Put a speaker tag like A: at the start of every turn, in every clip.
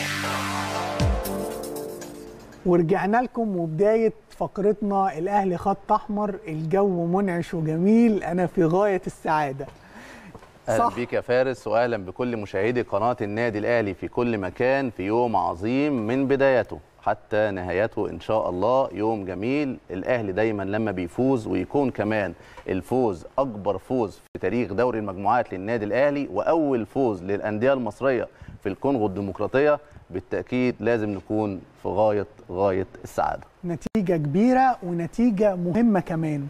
A: ورجعنا لكم وبداية فقرتنا الأهلي خط أحمر الجو منعش وجميل أنا في غاية السعادة
B: اهلا
A: صح.
B: بيك يا فارس واهلا بكل مشاهدي قناه النادي الاهلي في كل مكان في يوم عظيم من بدايته حتى نهايته ان شاء الله يوم جميل الاهلي دايما لما بيفوز ويكون كمان الفوز اكبر فوز في تاريخ دوري المجموعات للنادي الاهلي واول فوز للانديه المصريه في الكونغو الديمقراطيه بالتاكيد لازم نكون في غايه غايه السعاده
A: نتيجة كبيرة ونتيجة مهمة كمان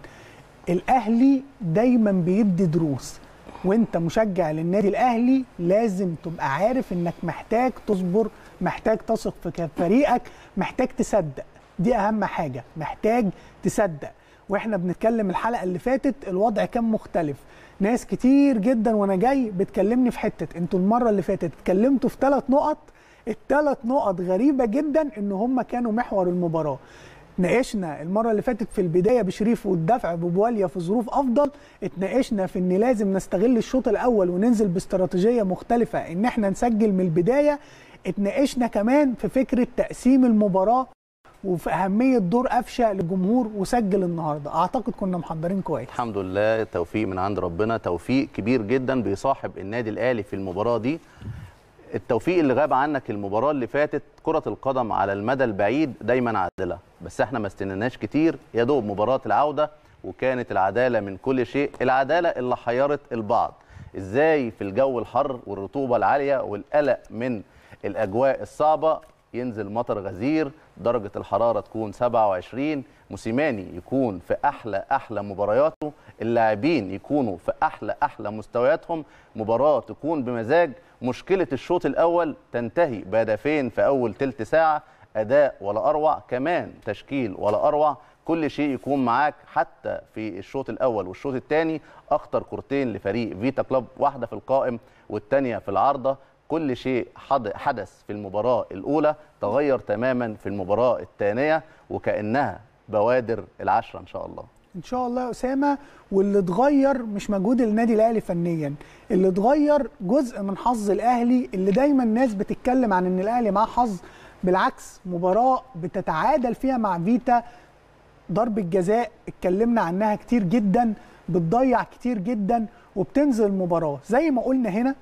A: الأهلي دايما بيدي دروس وانت مشجع للنادي الأهلي لازم تبقى عارف انك محتاج تصبر محتاج تثق في فريقك محتاج تصدق دي أهم حاجة محتاج تصدق واحنا بنتكلم الحلقة اللي فاتت الوضع كان مختلف ناس كتير جدا وانا جاي بتكلمني في حتة انتوا المرة اللي فاتت اتكلمتوا في ثلاث نقط الثلاث نقط غريبة جدا ان هم كانوا محور المباراة ناقشنا المرة اللي فاتت في البداية بشريف والدفع ببواليا في ظروف أفضل اتناقشنا في إن لازم نستغل الشوط الأول وننزل باستراتيجية مختلفة إن إحنا نسجل من البداية اتناقشنا كمان في فكرة تقسيم المباراة وفي أهمية دور قفشة للجمهور وسجل النهاردة أعتقد كنا محضرين كويس
B: الحمد لله توفيق من عند ربنا توفيق كبير جدا بيصاحب النادي الاهلي في المباراه دي التوفيق اللي غاب عنك المباراه اللي فاتت كره القدم على المدى البعيد دايما عادله بس احنا ما استنيناش كتير يا دوب مباراه العوده وكانت العداله من كل شيء العداله اللي حيرت البعض ازاي في الجو الحر والرطوبه العاليه والقلق من الاجواء الصعبه ينزل مطر غزير درجة الحرارة تكون 27 موسيماني يكون في أحلى أحلى مبارياته اللاعبين يكونوا في أحلى أحلى مستوياتهم مباراة تكون بمزاج مشكلة الشوط الأول تنتهي بهدفين في أول تلت ساعة أداء ولا أروع كمان تشكيل ولا أروع كل شيء يكون معاك حتى في الشوط الأول والشوط الثاني أخطر كورتين لفريق فيتا كلوب واحدة في القائم والثانية في العارضة كل شيء حد- حدث في المباراة الأولى تغير تماما في المباراة الثانية وكأنها بوادر العشرة إن شاء الله
A: ان شاء الله يا اسامه واللي اتغير مش مجهود النادي الاهلي فنيا اللي اتغير جزء من حظ الاهلي اللي دايما الناس بتتكلم عن ان الاهلي معاه حظ بالعكس مباراه بتتعادل فيها مع فيتا ضربة جزاء اتكلمنا عنها كتير جدا بتضيع كتير جدا وبتنزل المباراة زي ما قلنا هنا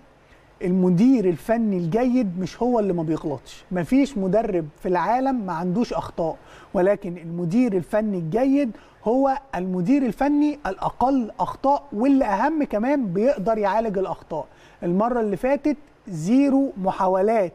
A: المدير الفني الجيد مش هو اللي ما بيغلطش مفيش مدرب في العالم ما عندوش اخطاء ولكن المدير الفني الجيد هو المدير الفني الاقل اخطاء واللي اهم كمان بيقدر يعالج الاخطاء المره اللي فاتت زيرو محاولات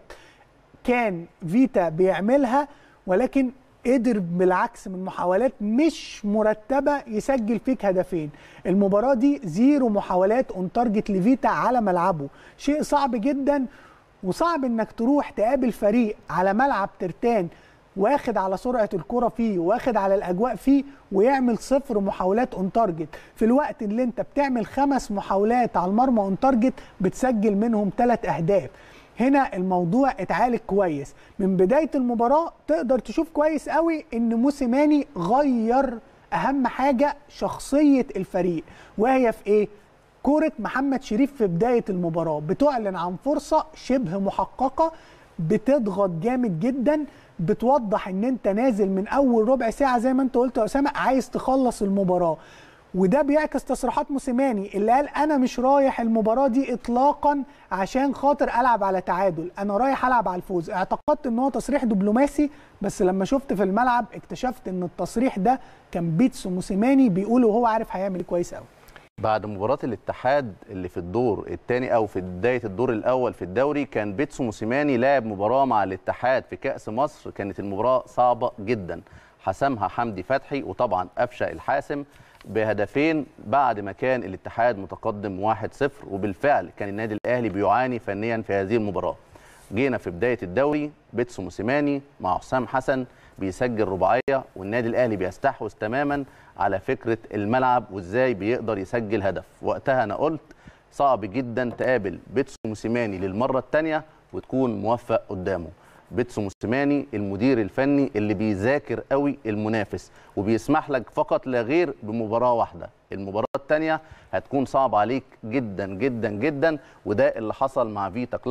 A: كان فيتا بيعملها ولكن قدر بالعكس من محاولات مش مرتبه يسجل فيك هدفين المباراه دي زيرو محاولات اون تارجت لفيتا على ملعبه شيء صعب جدا وصعب انك تروح تقابل فريق على ملعب ترتان واخد على سرعه الكره فيه واخد على الاجواء فيه ويعمل صفر محاولات اون تارجت في الوقت اللي انت بتعمل خمس محاولات على المرمى اون تارجت بتسجل منهم ثلاث اهداف هنا الموضوع اتعالج كويس من بدايه المباراه تقدر تشوف كويس قوي ان موسيماني غير اهم حاجه شخصيه الفريق وهي في ايه كوره محمد شريف في بدايه المباراه بتعلن عن فرصه شبه محققه بتضغط جامد جدا بتوضح ان انت نازل من اول ربع ساعه زي ما انت قلت يا اسامه عايز تخلص المباراه وده بيعكس تصريحات موسيماني اللي قال انا مش رايح المباراه دي اطلاقا عشان خاطر العب على تعادل انا رايح العب على الفوز اعتقدت ان هو تصريح دبلوماسي بس لما شفت في الملعب اكتشفت ان التصريح ده كان بيتسو موسيماني بيقوله وهو عارف هيعمل إيه كويس قوي
B: بعد مباراة الاتحاد اللي في الدور الثاني أو في بداية الدور الأول في الدوري كان بيتسو موسيماني لاعب مباراة مع الاتحاد في كأس مصر كانت المباراة صعبة جدا حسمها حمدي فتحي وطبعا أفشى الحاسم بهدفين بعد ما كان الاتحاد متقدم 1-0 وبالفعل كان النادي الأهلي بيعاني فنيا في هذه المباراة جينا في بداية الدوري بيتسو موسيماني مع حسام حسن بيسجل رباعية والنادي الأهلي بيستحوذ تماما على فكرة الملعب وإزاي بيقدر يسجل هدف وقتها أنا قلت صعب جدا تقابل بيتسو موسيماني للمرة الثانية وتكون موفق قدامه بيتسو موسيماني المدير الفني اللي بيذاكر قوي المنافس وبيسمح لك فقط لا غير بمباراة واحدة المباراة الثانية هتكون صعب عليك جدا جدا جدا وده اللي حصل مع فيتا كلوب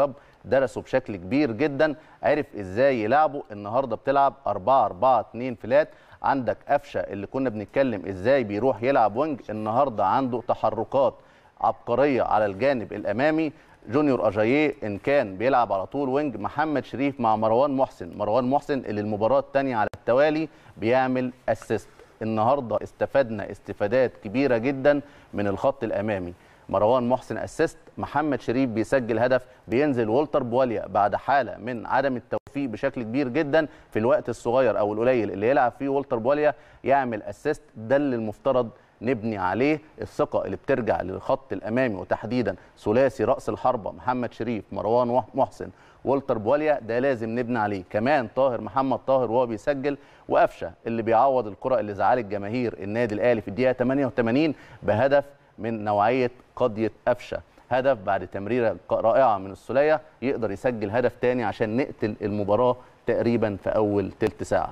B: درسه بشكل كبير جدا عرف ازاي يلعبه النهارده بتلعب 4 4 2 فلات عندك قفشه اللي كنا بنتكلم ازاي بيروح يلعب وينج النهارده عنده تحركات عبقريه على الجانب الامامي جونيور اجاييه ان كان بيلعب على طول وينج محمد شريف مع مروان محسن مروان محسن اللي المباراه الثانيه على التوالي بيعمل اسيست النهارده استفدنا استفادات كبيره جدا من الخط الامامي مروان محسن اسيست محمد شريف بيسجل هدف بينزل والتر بواليا بعد حاله من عدم التوفيق بشكل كبير جدا في الوقت الصغير او القليل اللي يلعب فيه والتر بواليا يعمل اسيست ده اللي المفترض نبني عليه الثقه اللي بترجع للخط الامامي وتحديدا ثلاثي راس الحربه محمد شريف مروان محسن والتر بواليا ده لازم نبني عليه كمان طاهر محمد طاهر وهو بيسجل وقفشه اللي بيعوض الكره اللي زعلت جماهير النادي الاهلي في الدقيقه 88 بهدف من نوعيه قضيه قفشه هدف بعد تمريره رائعه من السوليه يقدر يسجل هدف تاني عشان نقتل المباراه تقريبا في اول تلت ساعه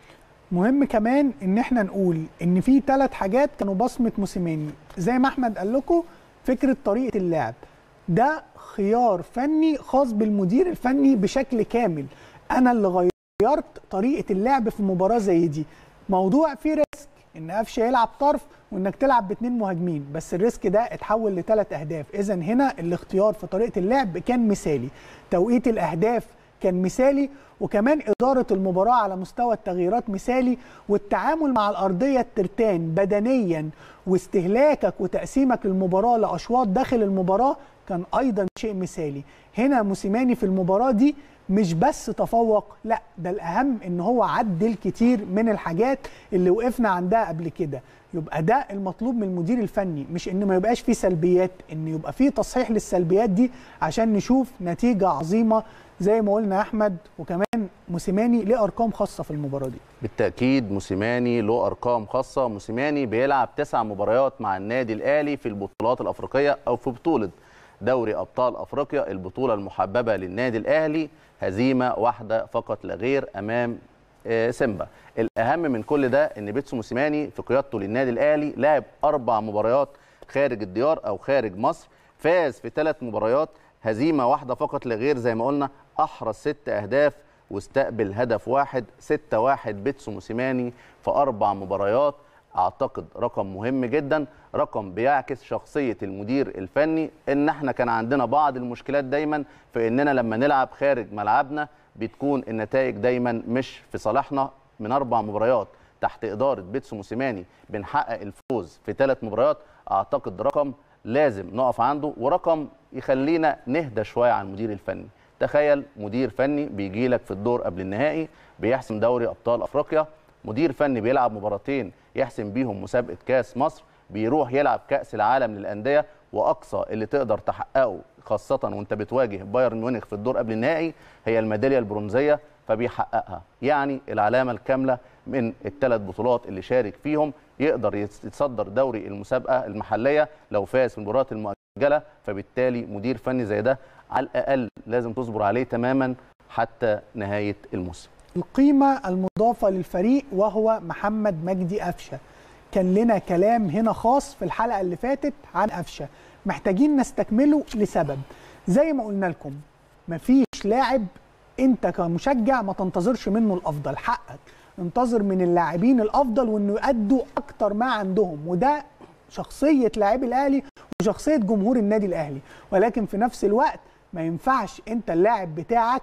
A: مهم كمان ان احنا نقول ان في ثلاث حاجات كانوا بصمه موسيماني زي ما احمد قال لكم فكره طريقه اللعب ده خيار فني خاص بالمدير الفني بشكل كامل انا اللي غيرت طريقه اللعب في مباراه زي دي موضوع فيه ريسك ان قفشه يلعب طرف وانك تلعب باثنين مهاجمين بس الريسك ده اتحول لثلاث اهداف اذا هنا الاختيار في طريقه اللعب كان مثالي توقيت الاهداف كان مثالي وكمان إدارة المباراة على مستوى التغييرات مثالي والتعامل مع الأرضية الترتان بدنيا واستهلاكك وتقسيمك المباراة لأشواط داخل المباراة كان أيضا شيء مثالي هنا موسيماني في المباراة دي مش بس تفوق لا ده الأهم إن هو عدل كتير من الحاجات اللي وقفنا عندها قبل كده يبقى ده المطلوب من المدير الفني مش ان ما يبقاش فيه سلبيات ان يبقى فيه تصحيح للسلبيات دي عشان نشوف نتيجة عظيمة زي ما قلنا احمد وكمان موسيماني ليه ارقام خاصه في المباراه دي
B: بالتاكيد موسيماني له ارقام خاصه موسيماني بيلعب تسع مباريات مع النادي الاهلي في البطولات الافريقيه او في بطوله دوري ابطال افريقيا البطوله المحببه للنادي الاهلي هزيمه واحده فقط لا غير امام سيمبا الاهم من كل ده ان بيتسو موسيماني في قيادته للنادي الاهلي لعب اربع مباريات خارج الديار او خارج مصر فاز في ثلاث مباريات هزيمه واحده فقط لا غير زي ما قلنا احرز ست اهداف واستقبل هدف واحد ستة واحد بيتسو موسيماني في اربع مباريات اعتقد رقم مهم جدا رقم بيعكس شخصيه المدير الفني ان احنا كان عندنا بعض المشكلات دايما في اننا لما نلعب خارج ملعبنا بتكون النتائج دايما مش في صالحنا من اربع مباريات تحت اداره بيتسو موسيماني بنحقق الفوز في ثلاث مباريات اعتقد رقم لازم نقف عنده ورقم يخلينا نهدى شويه عن المدير الفني تخيل مدير فني بيجي لك في الدور قبل النهائي بيحسم دوري ابطال افريقيا مدير فني بيلعب مباراتين يحسم بيهم مسابقه كاس مصر بيروح يلعب كاس العالم للانديه واقصى اللي تقدر تحققه خاصه وانت بتواجه بايرن ميونخ في الدور قبل النهائي هي الميداليه البرونزيه فبيحققها يعني العلامه الكامله من الثلاث بطولات اللي شارك فيهم يقدر يتصدر دوري المسابقه المحليه لو فاز في المباريات المؤجله فبالتالي مدير فني زي ده على الاقل لازم تصبر عليه تماما حتى نهايه الموسم
A: القيمه المضافه للفريق وهو محمد مجدي قفشه كان لنا كلام هنا خاص في الحلقه اللي فاتت عن قفشه محتاجين نستكمله لسبب زي ما قلنا لكم مفيش لاعب انت كمشجع ما تنتظرش منه الافضل حقك انتظر من اللاعبين الافضل وانه يأدوا اكتر ما عندهم وده شخصيه لاعبي الاهلي وشخصيه جمهور النادي الاهلي ولكن في نفس الوقت ما ينفعش انت اللاعب بتاعك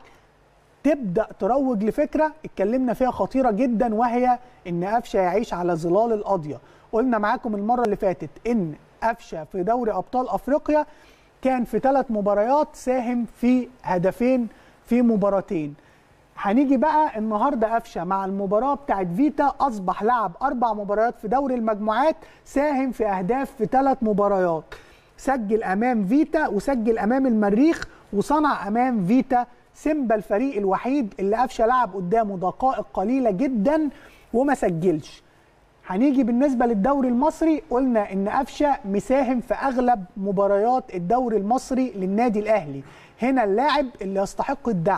A: تبدا تروج لفكره اتكلمنا فيها خطيره جدا وهي ان قفشه يعيش على ظلال القضيه قلنا معاكم المره اللي فاتت ان قفشه في دوري ابطال افريقيا كان في ثلاث مباريات ساهم في هدفين في مباراتين هنيجي بقى النهارده قفشه مع المباراه بتاعت فيتا اصبح لعب اربع مباريات في دوري المجموعات ساهم في اهداف في ثلاث مباريات سجل امام فيتا وسجل امام المريخ وصنع امام فيتا سيمبا الفريق الوحيد اللي قفشه لعب قدامه دقائق قليله جدا وما سجلش هنيجي بالنسبه للدوري المصري قلنا ان قفشه مساهم في اغلب مباريات الدوري المصري للنادي الاهلي هنا اللاعب اللي يستحق الدعم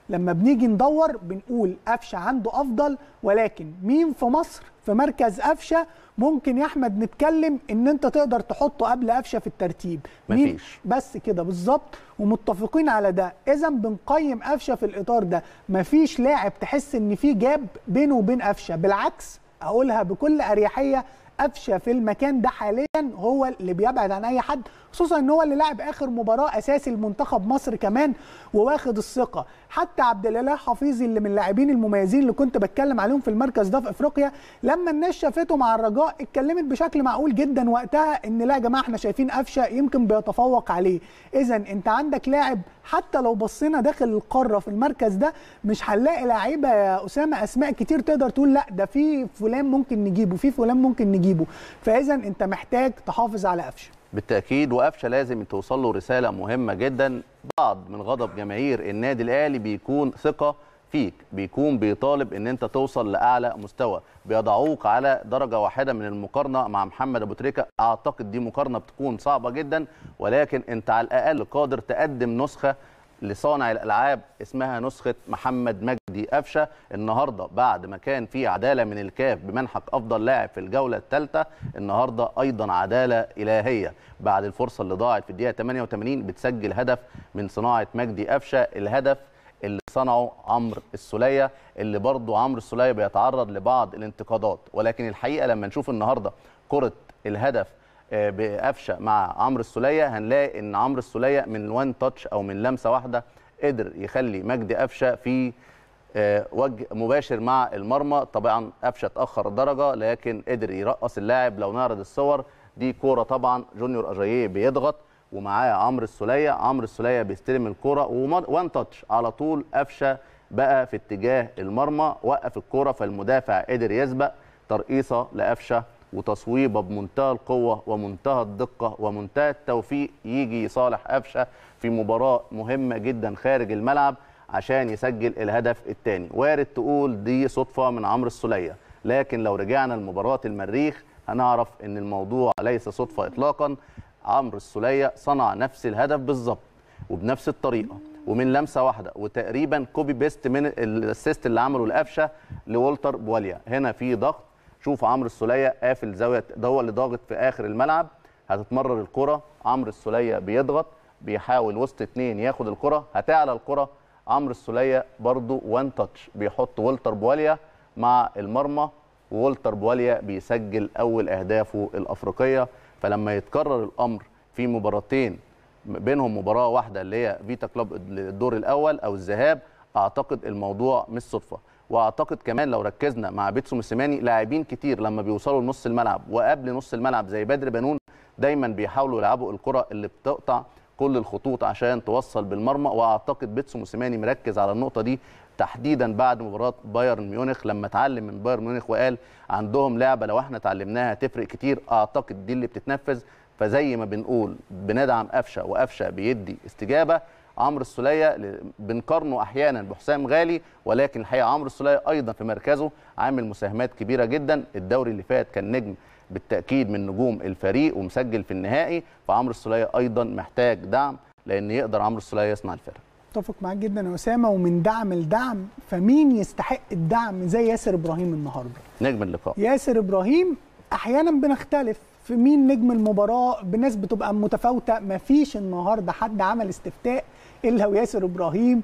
A: لما بنيجي ندور بنقول قفشه عنده افضل ولكن مين في مصر في مركز قفشه ممكن يا احمد نتكلم ان انت تقدر تحطه قبل قفشه في الترتيب مين
B: مفيش.
A: بس كده بالظبط ومتفقين على ده اذا بنقيم قفشه في الاطار ده مفيش لاعب تحس ان في جاب بينه وبين قفشه بالعكس اقولها بكل اريحيه قفشه في المكان ده حاليا هو اللي بيبعد عن اي حد خصوصا ان هو اللي لعب اخر مباراه اساسي لمنتخب مصر كمان وواخد الثقه حتى عبد الاله حفيظي اللي من اللاعبين المميزين اللي كنت بتكلم عليهم في المركز ده في افريقيا لما الناس شافته مع الرجاء اتكلمت بشكل معقول جدا وقتها ان لا يا جماعه احنا شايفين قفشه يمكن بيتفوق عليه اذا انت عندك لاعب حتى لو بصينا داخل القاره في المركز ده مش هنلاقي لعيبه يا اسامه اسماء كتير تقدر تقول لا ده في فلان ممكن نجيبه في فلان ممكن نجيبه فاذا انت محتاج تحافظ على قفشه
B: بالتاكيد وقفشه لازم توصل له رساله مهمه جدا بعض من غضب جماهير النادي الاهلي بيكون ثقه فيك بيكون بيطالب ان انت توصل لاعلى مستوى بيضعوك على درجه واحده من المقارنه مع محمد ابو تريكه اعتقد دي مقارنه بتكون صعبه جدا ولكن انت على الاقل قادر تقدم نسخه لصانع الالعاب اسمها نسخه محمد مجدي قفشه النهارده بعد ما كان في عداله من الكاف بمنحك افضل لاعب في الجوله الثالثه النهارده ايضا عداله الهيه بعد الفرصه اللي ضاعت في الدقيقه 88 بتسجل هدف من صناعه مجدي قفشه الهدف اللي صنعه عمرو السوليه اللي برضه عمرو السوليه بيتعرض لبعض الانتقادات ولكن الحقيقه لما نشوف النهارده كره الهدف آه، بقفشه مع عمرو السوليه هنلاقي ان عمرو السوليه من وان تاتش او من لمسه واحده قدر يخلي مجدي قفشه في آه، وجه مباشر مع المرمى طبعا قفشه اتاخر درجه لكن قدر يرقص اللاعب لو نعرض الصور دي كوره طبعا جونيور اجاييه بيضغط ومعاه عمرو السوليه عمرو السوليه بيستلم الكوره وان تاتش على طول قفشه بقى في اتجاه المرمى وقف الكوره فالمدافع قدر يسبق ترقيصه لقفشه وتصويبه بمنتهى القوه ومنتهى الدقه ومنتهى التوفيق يجي يصالح قفشه في مباراه مهمه جدا خارج الملعب عشان يسجل الهدف الثاني وارد تقول دي صدفه من عمرو السوليه لكن لو رجعنا لمباراه المريخ هنعرف ان الموضوع ليس صدفه اطلاقا عمرو السوليه صنع نفس الهدف بالظبط وبنفس الطريقه ومن لمسه واحده وتقريبا كوبي بيست من الاسيست اللي عمله القفشه لولتر بواليا هنا في ضغط شوف عمرو السوليه قافل زاويه ده هو اللي ضاغط في اخر الملعب هتتمرر الكره عمرو السوليه بيضغط بيحاول وسط اتنين ياخد الكره هتعلى الكره عمرو السوليه برضو وان تاتش بيحط ولتر بواليا مع المرمى وولتر بواليا بيسجل اول اهدافه الافريقيه فلما يتكرر الامر في مباراتين بينهم مباراه واحده اللي هي فيتا كلوب الدور الاول او الذهاب اعتقد الموضوع مش صدفه واعتقد كمان لو ركزنا مع بيتسو موسيماني لاعبين كتير لما بيوصلوا لنص الملعب وقبل نص الملعب زي بدر بنون دايما بيحاولوا يلعبوا الكره اللي بتقطع كل الخطوط عشان توصل بالمرمى واعتقد بيتسو موسيماني مركز على النقطه دي تحديدا بعد مباراه بايرن ميونخ لما اتعلم من بايرن ميونخ وقال عندهم لعبه لو احنا اتعلمناها هتفرق كتير اعتقد دي اللي بتتنفذ فزي ما بنقول بندعم قفشه وقفشه بيدي استجابه عمرو السوليه ل- بنقارنه احيانا بحسام غالي ولكن الحقيقه عمرو السوليه ايضا في مركزه عامل مساهمات كبيره جدا الدوري اللي فات كان نجم بالتاكيد من نجوم الفريق ومسجل في النهائي فعمرو السوليه ايضا محتاج دعم لان يقدر عمرو السوليه يصنع الفرق
A: اتفق معاك جدا يا اسامه ومن دعم لدعم فمين يستحق الدعم زي ياسر ابراهيم النهارده
B: نجم اللقاء
A: ياسر ابراهيم احيانا بنختلف في مين نجم المباراه بناس بتبقى متفاوته مفيش النهارده حد عمل استفتاء الا وياسر ابراهيم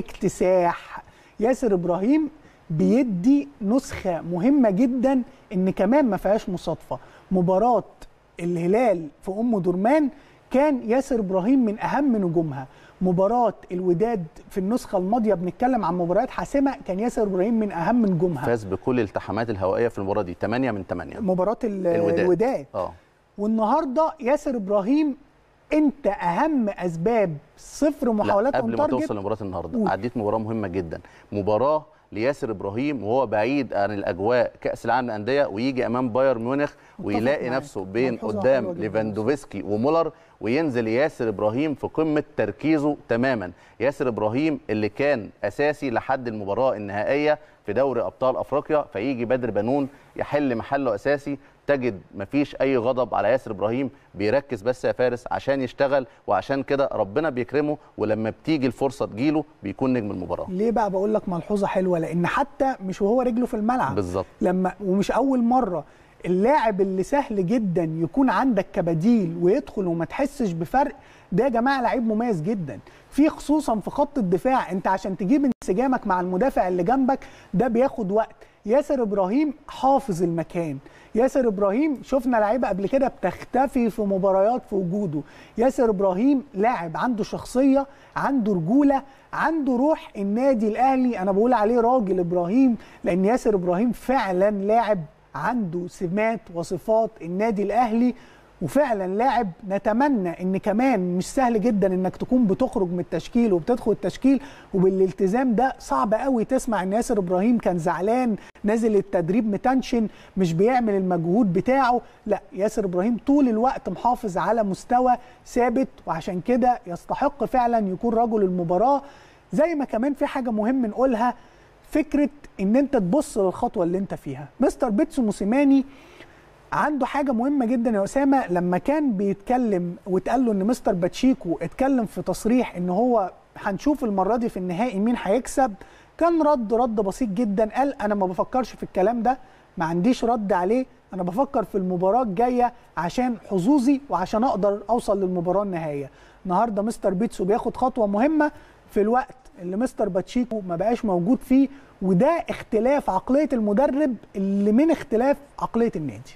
A: اكتساح ياسر ابراهيم بيدي نسخه مهمه جدا ان كمان ما فيهاش مصادفه مباراه الهلال في ام درمان كان ياسر ابراهيم من اهم نجومها مباراه الوداد في النسخه الماضيه بنتكلم عن مباريات حاسمه كان ياسر ابراهيم من اهم نجومها
B: فاز بكل الالتحامات الهوائيه في المباراه دي 8 من 8
A: مباراه ال-
B: الوداد.
A: الوداد
B: اه
A: والنهارده ياسر ابراهيم انت اهم اسباب صفر محاولات
B: لا قبل
A: اون
B: ما
A: تارجت
B: توصل لمباراه النهارده
A: قول.
B: عديت مباراه مهمه جدا مباراه لياسر ابراهيم وهو بعيد عن الاجواء كاس العالم للانديه ويجي امام بايرن ميونخ ويلاقي
A: معاك.
B: نفسه بين
A: ملحوظة
B: قدام
A: حلوة جداً.
B: ليفاندوفسكي ومولر وينزل ياسر ابراهيم في قمه تركيزه تماما ياسر ابراهيم اللي كان اساسي لحد المباراه النهائيه في دوري ابطال افريقيا فيجي بدر بنون يحل محله اساسي تجد مفيش اي غضب على ياسر ابراهيم بيركز بس يا فارس عشان يشتغل وعشان كده ربنا بيكرمه ولما بتيجي الفرصه تجيله بيكون نجم المباراه
A: ليه بقى بقول لك ملحوظه حلوه لان حتى مش وهو رجله في الملعب
B: بالظبط
A: لما ومش اول مره اللاعب اللي سهل جدا يكون عندك كبديل ويدخل وما تحسش بفرق ده يا جماعه لعيب مميز جدا في خصوصا في خط الدفاع انت عشان تجيب انسجامك مع المدافع اللي جنبك ده بياخد وقت ياسر ابراهيم حافظ المكان ياسر ابراهيم شفنا لعيبه قبل كده بتختفي في مباريات في وجوده ياسر ابراهيم لاعب عنده شخصيه عنده رجوله عنده روح النادي الاهلي انا بقول عليه راجل ابراهيم لان ياسر ابراهيم فعلا لاعب عنده سمات وصفات النادي الاهلي وفعلا لاعب نتمنى ان كمان مش سهل جدا انك تكون بتخرج من التشكيل وبتدخل التشكيل وبالالتزام ده صعب قوي تسمع ان ياسر ابراهيم كان زعلان نازل التدريب متنشن مش بيعمل المجهود بتاعه لا ياسر ابراهيم طول الوقت محافظ على مستوى ثابت وعشان كده يستحق فعلا يكون رجل المباراه زي ما كمان في حاجه مهم نقولها فكره ان انت تبص للخطوه اللي انت فيها مستر بيتسو موسيماني عنده حاجه مهمه جدا يا اسامه لما كان بيتكلم واتقال له ان مستر باتشيكو اتكلم في تصريح ان هو هنشوف المره دي في النهائي مين هيكسب كان رد رد بسيط جدا قال انا ما بفكرش في الكلام ده ما عنديش رد عليه انا بفكر في المباراه الجايه عشان حظوظي وعشان اقدر اوصل للمباراه النهائيه النهارده مستر بيتسو بياخد خطوه مهمه في الوقت اللي مستر باتشيكو ما بقاش موجود فيه وده اختلاف عقليه المدرب اللي من اختلاف عقليه النادي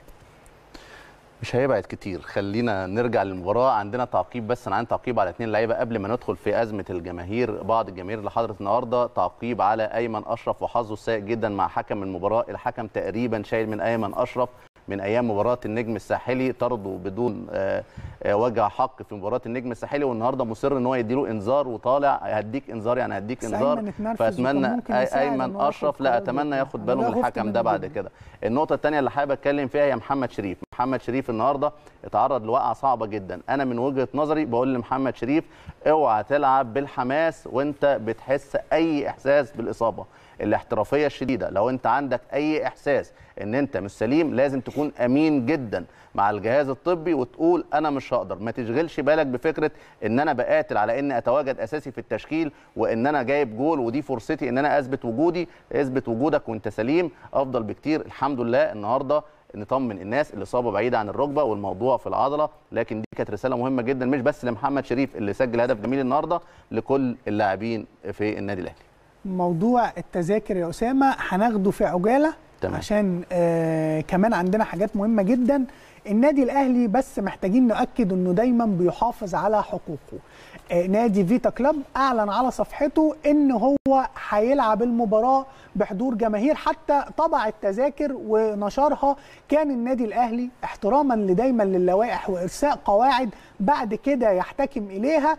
B: مش هيبعد كتير خلينا نرجع للمباراه عندنا تعقيب بس انا عندي تعقيب على اثنين لعيبه قبل ما ندخل في ازمه الجماهير بعض الجماهير اللي حضرت النهارده تعقيب على ايمن اشرف وحظه السيء جدا مع حكم المباراه الحكم تقريبا شايل من ايمن اشرف من ايام مباراه النجم الساحلي طرده بدون آه، آه، وجه حق في مباراه النجم الساحلي والنهارده مصر ان هو يديله انذار وطالع هديك انذار يعني هديك
A: بس
B: انذار
A: أيمن اتنرفز
B: فاتمنى
A: وكان ممكن يساعد
B: ايمن
A: إن هو
B: اشرف
A: ياخد
B: لا
A: قرار
B: اتمنى
A: جدا.
B: ياخد
A: أنا
B: باله
A: ده
B: من
A: خفت
B: الحكم
A: منه
B: ده بعد
A: جدا.
B: كده النقطه الثانيه اللي حابب اتكلم فيها هي محمد شريف محمد شريف النهارده اتعرض لوقعه صعبه جدا انا من وجهه نظري بقول لمحمد شريف اوعى تلعب بالحماس وانت بتحس اي احساس بالاصابه الاحترافيه الشديده لو انت عندك اي احساس ان انت مش سليم لازم تكون امين جدا مع الجهاز الطبي وتقول انا مش هقدر ما تشغلش بالك بفكره ان انا بقاتل على اني اتواجد اساسي في التشكيل وان انا جايب جول ودي فرصتي ان انا اثبت وجودي اثبت وجودك وانت سليم افضل بكتير الحمد لله النهارده نطمن الناس الاصابه بعيده عن الركبه والموضوع في العضله لكن دي كانت رساله مهمه جدا مش بس لمحمد شريف اللي سجل هدف جميل النهارده لكل اللاعبين في النادي الاهلي
A: موضوع التذاكر يا اسامه هناخده في عجاله
B: تمام.
A: عشان آه كمان عندنا حاجات مهمه جدا النادي الاهلي بس محتاجين نؤكد انه دايما بيحافظ على حقوقه آه نادي فيتا كلاب اعلن على صفحته ان هو هيلعب المباراه بحضور جماهير حتى طبع التذاكر ونشرها كان النادي الاهلي احتراما لدايما للوائح وارساء قواعد بعد كده يحتكم اليها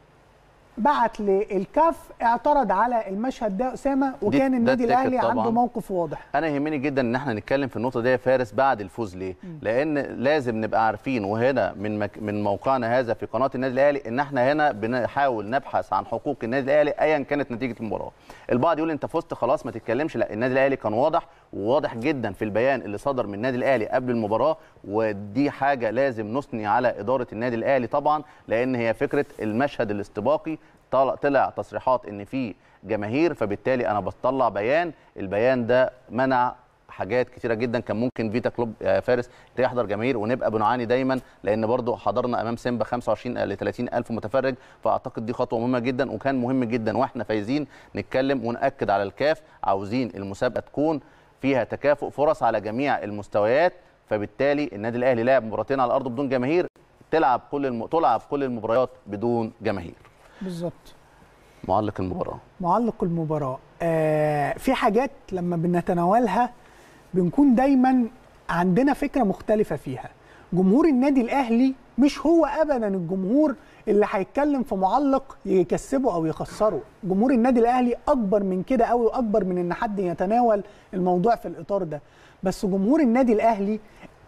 A: بعت للكاف اعترض على المشهد ده اسامه وكان
B: ده
A: النادي
B: التيكت
A: الاهلي
B: طبعاً.
A: عنده موقف واضح
B: انا يهمني جدا ان احنا نتكلم في النقطه دي يا فارس بعد الفوز ليه لان لازم نبقى عارفين وهنا من مك... من موقعنا هذا في قناه النادي الاهلي ان احنا هنا بنحاول نبحث عن حقوق النادي الاهلي ايا كانت نتيجه المباراه البعض يقول انت فزت خلاص ما تتكلمش لا النادي الاهلي كان واضح وواضح جدا في البيان اللي صدر من النادي الاهلي قبل المباراه ودي حاجه لازم نثني على اداره النادي الاهلي طبعا لان هي فكره المشهد الاستباقي طلع, طلع تصريحات ان في جماهير فبالتالي انا بطلع بيان البيان ده منع حاجات كتيره جدا كان ممكن فيتا كلوب آه، فارس يحضر جماهير ونبقى بنعاني دايما لان برضو حضرنا امام سيمبا 25 ل 30 الف متفرج فاعتقد دي خطوه مهمه جدا وكان مهم جدا واحنا فايزين نتكلم وناكد على الكاف عاوزين المسابقه تكون فيها تكافؤ فرص على جميع المستويات فبالتالي النادي الاهلي لعب مباراتين على الارض بدون جماهير تلعب كل الم... تلعب كل المباريات بدون جماهير
A: بالظبط
B: معلق المباراه
A: معلق المباراه آه في حاجات لما بنتناولها بنكون دايما عندنا فكره مختلفه فيها جمهور النادي الاهلي مش هو ابدا الجمهور اللي هيتكلم في معلق يكسبه او يخسره جمهور النادي الاهلي اكبر من كده قوي واكبر من ان حد يتناول الموضوع في الاطار ده بس جمهور النادي الاهلي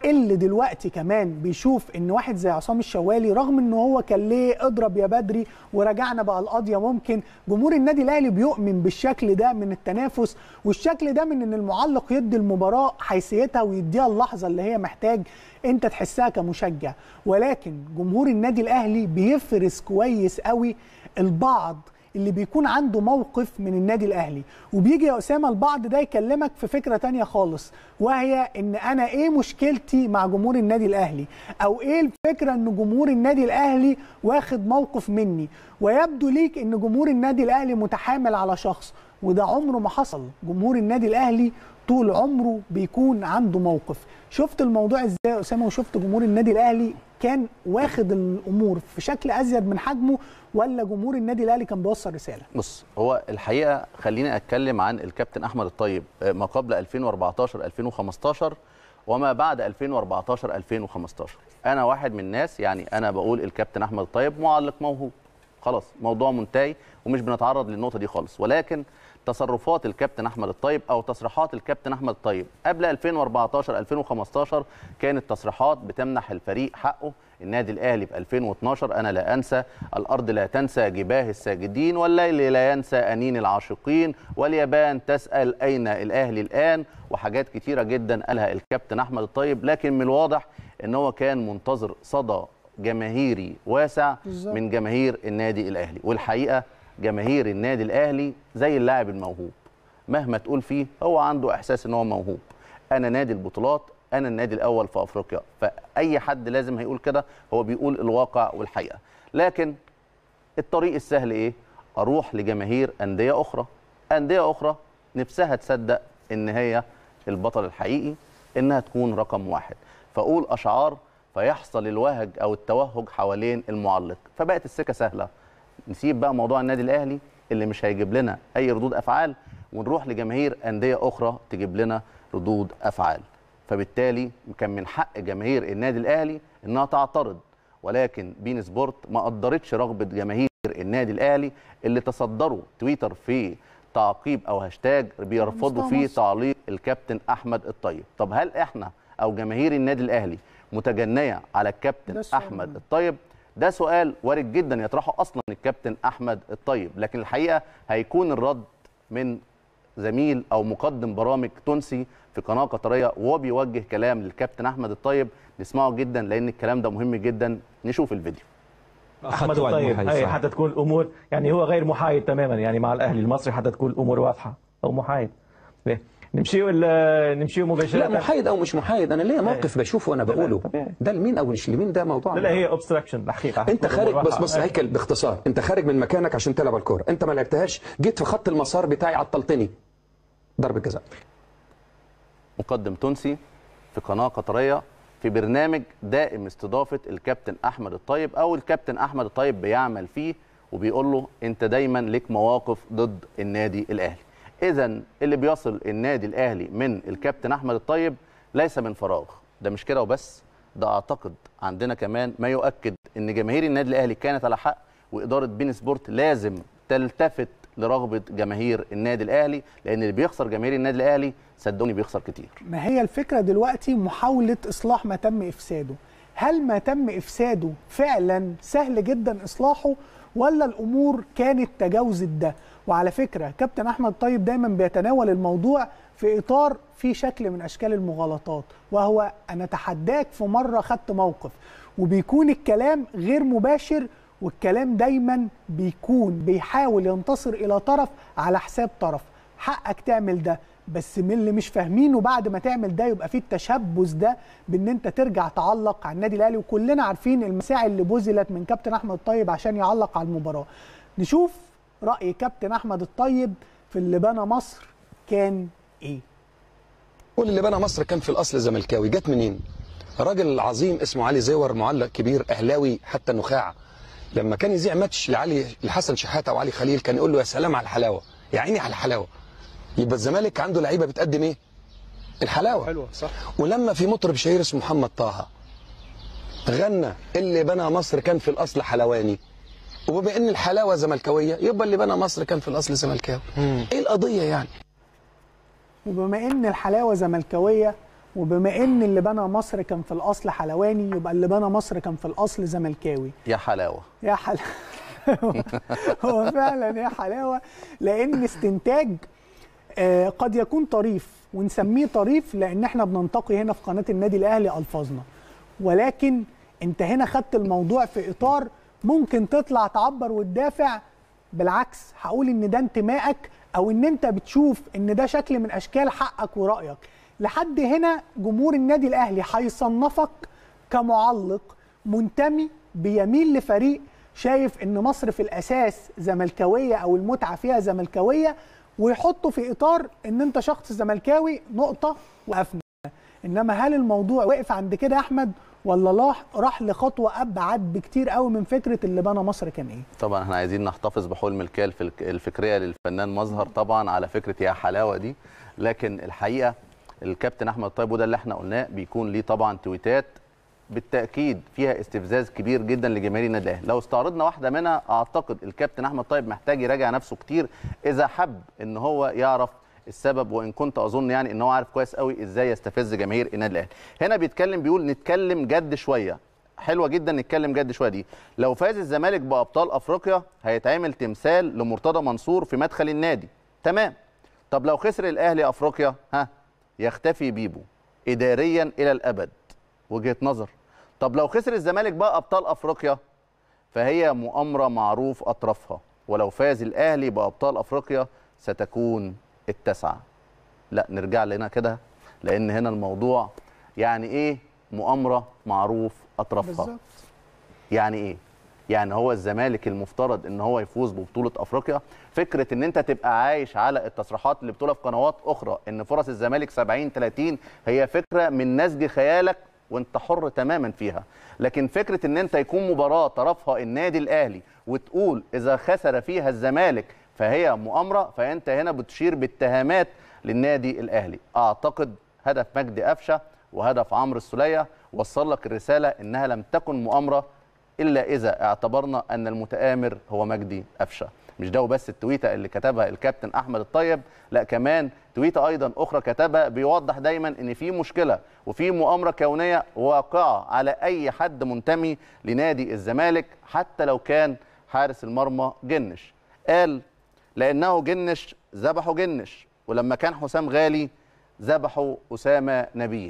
A: اللي دلوقتي كمان بيشوف ان واحد زي عصام الشوالي رغم ان هو كان ليه اضرب يا بدري ورجعنا بقى القضيه ممكن جمهور النادي الاهلي بيؤمن بالشكل ده من التنافس والشكل ده من ان المعلق يدي المباراه حيثيتها ويديها اللحظه اللي هي محتاج انت تحسها كمشجع ولكن جمهور النادي الاهلي بيفرز كويس قوي البعض اللي بيكون عنده موقف من النادي الاهلي وبيجي يا اسامه البعض ده يكلمك في فكره تانية خالص وهي ان انا ايه مشكلتي مع جمهور النادي الاهلي او ايه الفكره ان جمهور النادي الاهلي واخد موقف مني ويبدو ليك ان جمهور النادي الاهلي متحامل على شخص وده عمره ما حصل جمهور النادي الاهلي طول عمره بيكون عنده موقف شفت الموضوع ازاي يا اسامه وشفت جمهور النادي الاهلي كان واخد الامور في شكل ازيد من حجمه ولا جمهور النادي الاهلي كان بيوصل رساله
B: بص هو الحقيقه خليني اتكلم عن الكابتن احمد الطيب ما قبل 2014 2015 وما بعد 2014 2015 انا واحد من الناس يعني انا بقول الكابتن احمد الطيب معلق موهوب خلاص موضوع منتهي ومش بنتعرض للنقطه دي خالص ولكن تصرفات الكابتن احمد الطيب او تصريحات الكابتن احمد الطيب قبل 2014 2015 كانت تصريحات بتمنح الفريق حقه النادي الاهلي في 2012 انا لا انسى الارض لا تنسى جباه الساجدين والليل لا ينسى انين العاشقين واليابان تسال اين الاهلي الان وحاجات كتيره جدا قالها الكابتن احمد الطيب لكن من الواضح ان هو كان منتظر صدى جماهيري واسع
A: بالظبط.
B: من جماهير النادي الاهلي والحقيقه جماهير النادي الاهلي زي اللاعب الموهوب مهما تقول فيه هو عنده احساس ان هو موهوب انا نادي البطولات انا النادي الاول في افريقيا فاي حد لازم هيقول كده هو بيقول الواقع والحقيقه لكن الطريق السهل ايه اروح لجماهير انديه اخرى انديه اخرى نفسها تصدق ان هي البطل الحقيقي انها تكون رقم واحد فاقول اشعار فيحصل الوهج او التوهج حوالين المعلق فبقت السكه سهله نسيب بقى موضوع النادي الاهلي اللي مش هيجيب لنا اي ردود افعال ونروح لجماهير انديه اخرى تجيب لنا ردود افعال فبالتالي كان من حق جماهير النادي الاهلي انها تعترض ولكن بين سبورت ما قدرتش رغبه جماهير النادي الاهلي اللي تصدروا تويتر في تعقيب او هاشتاج بيرفضوا
A: مستوى
B: فيه
A: مصر.
B: تعليق الكابتن احمد الطيب طب هل احنا او جماهير النادي الاهلي متجنيه على
A: ده
B: الكابتن
A: السؤال
B: احمد
A: مهم.
B: الطيب ده سؤال وارد جدا يطرحه اصلا الكابتن احمد الطيب لكن الحقيقه هيكون الرد من زميل او مقدم برامج تونسي في قناه قطريه وهو بيوجه كلام للكابتن احمد الطيب نسمعه جدا لان الكلام ده مهم جدا نشوف الفيديو
C: احمد
D: توعد
C: الطيب
D: محايد،
C: اي
D: صح.
C: حتى تكون الامور يعني هو غير محايد تماما يعني مع الاهلي المصري حتى تكون الامور واضحه او محايد ليه؟ نمشي ولا نمشي مباشره
D: لا محايد او مش محايد انا ليا موقف بشوفه وانا بقوله
C: طبيعي.
D: ده لمين او مش لمين ده موضوع
C: لا, لا هي اوبستراكشن الحقيقه
D: انت
C: تكون
D: خارج
C: الأمور
D: بس
C: واضحة.
D: بص
C: أي.
D: هيكل باختصار انت خارج من مكانك عشان تلعب الكوره انت ما لعبتهاش جيت في خط المسار بتاعي عطلتني ضربه جزاء
B: مقدم تونسي في قناه قطريه في برنامج دائم استضافه الكابتن احمد الطيب او الكابتن احمد الطيب بيعمل فيه وبيقول له انت دايما ليك مواقف ضد النادي الاهلي اذا اللي بيصل النادي الاهلي من الكابتن احمد الطيب ليس من فراغ ده مش كده وبس ده اعتقد عندنا كمان ما يؤكد ان جماهير النادي الاهلي كانت على حق واداره بين سبورت لازم تلتفت لرغبه جماهير النادي الاهلي لان اللي بيخسر جماهير النادي الاهلي صدقوني بيخسر كتير
A: ما هي الفكره دلوقتي محاوله اصلاح ما تم افساده هل ما تم افساده فعلا سهل جدا اصلاحه ولا الامور كانت تجاوزت ده وعلى فكره كابتن احمد طيب دايما بيتناول الموضوع في اطار في شكل من اشكال المغالطات وهو انا تحداك في مره خدت موقف وبيكون الكلام غير مباشر والكلام دايما بيكون بيحاول ينتصر الى طرف على حساب طرف حقك تعمل ده بس من اللي مش فاهمينه بعد ما تعمل ده يبقى فيه التشبث ده بان انت ترجع تعلق على النادي الاهلي وكلنا عارفين المساعي اللي بذلت من كابتن احمد الطيب عشان يعلق على المباراه نشوف راي كابتن احمد الطيب في اللي بنى مصر كان ايه
D: كل اللي بنى مصر كان في الاصل زملكاوي جت منين راجل عظيم اسمه علي زيور معلق كبير اهلاوي حتى النخاع لما كان يذيع ماتش لعلي لحسن شحاته وعلي خليل كان يقول له يا سلام على الحلاوه يا عيني على الحلاوه يبقى الزمالك عنده لعيبه بتقدم ايه الحلاوه
E: حلوة صح
D: ولما في مطرب شهير اسمه محمد طه غنى اللي بنى مصر كان في الاصل حلواني وبما ان الحلاوه زملكاويه يبقى اللي بنى مصر كان في الاصل زملكاوي ايه القضيه يعني
A: وبما ان الحلاوه زملكاويه وبما ان اللي بنى مصر كان في الاصل حلواني يبقى اللي بنى مصر كان في الاصل زملكاوي
B: يا حلاوه
A: يا حلاوه هو فعلا يا حلاوه لان استنتاج آه، قد يكون طريف ونسميه طريف لان احنا بننتقي هنا في قناه النادي الاهلي الفاظنا ولكن انت هنا خدت الموضوع في اطار ممكن تطلع تعبر وتدافع بالعكس هقول ان ده انتمائك او ان انت بتشوف ان ده شكل من اشكال حقك ورايك لحد هنا جمهور النادي الاهلي هيصنفك كمعلق منتمي بيميل لفريق شايف ان مصر في الاساس زملكاويه او المتعه فيها زملكاويه ويحطه في اطار ان انت شخص زملكاوي نقطه وقفنا انما هل الموضوع وقف عند كده يا احمد ولا راح راح لخطوه ابعد بكتير قوي من فكره اللي بنى مصر كان ايه
B: طبعا احنا عايزين نحتفظ بحول الملكيه الفك- الفكريه للفنان مظهر طبعا على فكره يا حلاوه دي لكن الحقيقه الكابتن احمد طيب وده اللي احنا قلناه بيكون ليه طبعا تويتات بالتاكيد فيها استفزاز كبير جدا لجماهير النادي الاهلي لو استعرضنا واحده منها اعتقد الكابتن احمد طيب محتاج يراجع نفسه كتير اذا حب ان هو يعرف السبب وان كنت اظن يعني ان هو عارف كويس قوي ازاي يستفز جماهير النادي الاهلي هنا بيتكلم بيقول نتكلم جد شويه حلوه جدا نتكلم جد شويه دي لو فاز الزمالك بابطال افريقيا هيتعمل تمثال لمرتضى منصور في مدخل النادي تمام طب لو خسر الاهلي افريقيا ها يختفي بيبو اداريا الى الابد وجهه نظر طب لو خسر الزمالك بقى ابطال افريقيا فهي مؤامره معروف اطرافها ولو فاز الاهلي بابطال افريقيا ستكون التاسعه لا نرجع لنا كده لان هنا الموضوع يعني ايه مؤامره معروف اطرافها
A: بالظبط
B: يعني ايه يعني هو الزمالك المفترض ان هو يفوز ببطوله افريقيا فكره ان انت تبقى عايش على التصريحات اللي بتقولها في قنوات اخرى ان فرص الزمالك 70 30 هي فكره من نسج خيالك وانت حر تماما فيها لكن فكره ان انت يكون مباراه طرفها النادي الاهلي وتقول اذا خسر فيها الزمالك فهي مؤامره فانت هنا بتشير باتهامات للنادي الاهلي اعتقد هدف مجدي قفشه وهدف عمرو السوليه وصل لك الرساله انها لم تكن مؤامره الا اذا اعتبرنا ان المتآمر هو مجدي قفشه مش ده وبس التويته اللي كتبها الكابتن احمد الطيب لا كمان تويته ايضا اخرى كتبها بيوضح دايما ان في مشكله وفي مؤامره كونيه واقعه على اي حد منتمي لنادي الزمالك حتى لو كان حارس المرمى جنش قال لانه جنش ذبحوا جنش ولما كان حسام غالي ذبحوا اسامه نبيه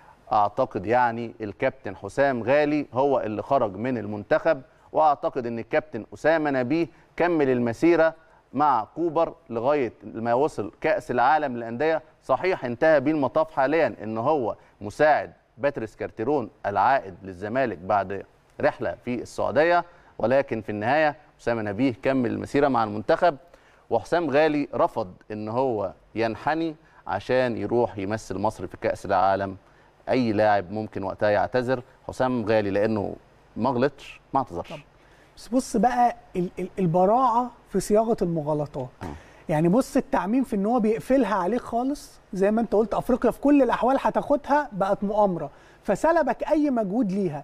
B: اعتقد يعني الكابتن حسام غالي هو اللي خرج من المنتخب واعتقد ان الكابتن اسامه نبيه كمل المسيره مع كوبر لغايه ما وصل كاس العالم للانديه صحيح انتهى بيه المطاف حاليا ان هو مساعد باتريس كارتيرون العائد للزمالك بعد رحله في السعوديه ولكن في النهايه اسامه نبيه كمل المسيره مع المنتخب وحسام غالي رفض ان هو ينحني عشان يروح يمثل مصر في كاس العالم اي لاعب ممكن وقتها يعتذر حسام غالي لانه ما غلطش ما اعتذرش
A: بس بص بقى ال- ال- البراعه في صياغه المغالطات يعني بص التعميم في ان هو بيقفلها عليك خالص زي ما انت قلت افريقيا في كل الاحوال هتاخدها بقت مؤامره فسلبك اي مجهود ليها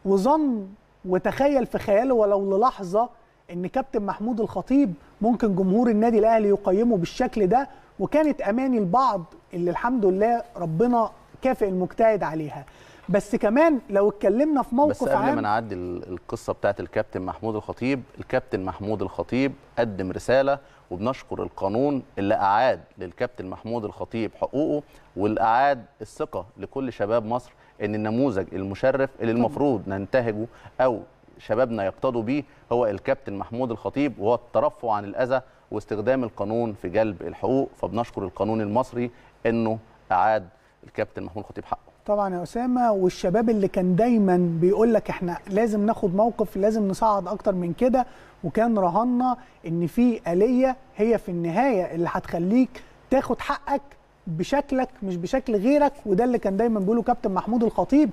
A: وظن وتخيل في خياله ولو للحظه ان كابتن محمود الخطيب ممكن جمهور النادي الاهلي يقيمه بالشكل ده وكانت اماني البعض اللي الحمد لله ربنا كافئ المجتهد عليها بس كمان لو اتكلمنا في موقف
B: بس قبل ما
A: عام
B: نعدي ال- القصه بتاعت الكابتن محمود الخطيب الكابتن محمود الخطيب قدم رساله وبنشكر القانون اللي اعاد للكابتن محمود الخطيب حقوقه واللي اعاد الثقه لكل شباب مصر ان النموذج المشرف اللي المفروض ننتهجه او شبابنا يقتضوا بيه هو الكابتن محمود الخطيب وهو الترفع عن الاذى واستخدام القانون في جلب الحقوق فبنشكر القانون المصري انه اعاد الكابتن محمود الخطيب حقه
A: طبعا يا اسامه والشباب اللي كان دايما بيقول لك احنا لازم ناخد موقف لازم نصعد اكتر من كده وكان رهنا ان في اليه هي في النهايه اللي هتخليك تاخد حقك بشكلك مش بشكل غيرك وده اللي كان دايما بيقوله كابتن محمود الخطيب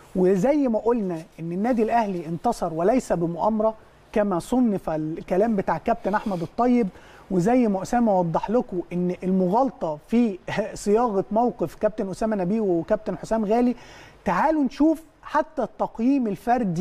A: وزي ما قلنا ان النادي الاهلي انتصر وليس بمؤامره كما صنف الكلام بتاع كابتن احمد الطيب وزي ما اسامه وضح لكم ان المغالطه في صياغه موقف كابتن اسامه نبيه وكابتن حسام غالي تعالوا نشوف حتى التقييم الفردي